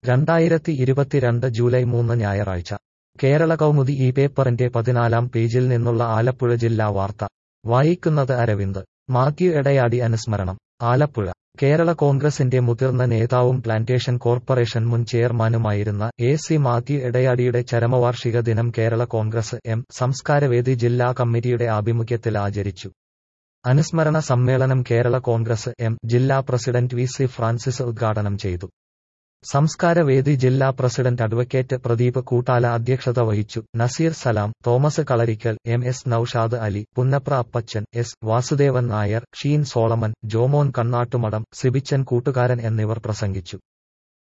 രണ്ടായിരത്തി ഇരുപത്തിരണ്ട് ജൂലൈ മൂന്ന് ഞായറാഴ്ച കേരള കൗമുദി ഈ പേപ്പറിന്റെ പതിനാലാം പേജിൽ നിന്നുള്ള ആലപ്പുഴ ജില്ലാ വാർത്ത വായിക്കുന്നത് അരവിന്ദ് മാത്യു എടയാടി അനുസ്മരണം ആലപ്പുഴ കേരള കോൺഗ്രസിന്റെ മുതിർന്ന നേതാവും പ്ലാന്റേഷൻ കോർപ്പറേഷൻ മുൻ ചെയർമാനുമായിരുന്ന എ സി മാത്യു എടയാടിയുടെ ചരമവാർഷിക ദിനം കേരള കോൺഗ്രസ് എം സംസ്കാരവേദി ജില്ലാ കമ്മിറ്റിയുടെ ആഭിമുഖ്യത്തിൽ ആചരിച്ചു അനുസ്മരണ സമ്മേളനം കേരള കോൺഗ്രസ് എം ജില്ലാ പ്രസിഡന്റ് വി സി ഫ്രാൻസിസ് ഉദ്ഘാടനം ചെയ്തു സംസ്കാരവേദി ജില്ലാ പ്രസിഡന്റ് അഡ്വക്കേറ്റ് പ്രദീപ് കൂട്ടാല അധ്യക്ഷത വഹിച്ചു Naseer Salam Thomas Kalarikkal M S Noushad Ali Punnapra Appachan S Vasudevan Nair Sheen Solomon Jomon Kannattumadam Sibichan Koottukaran എന്നിവർ പ്രസംഗിച്ചു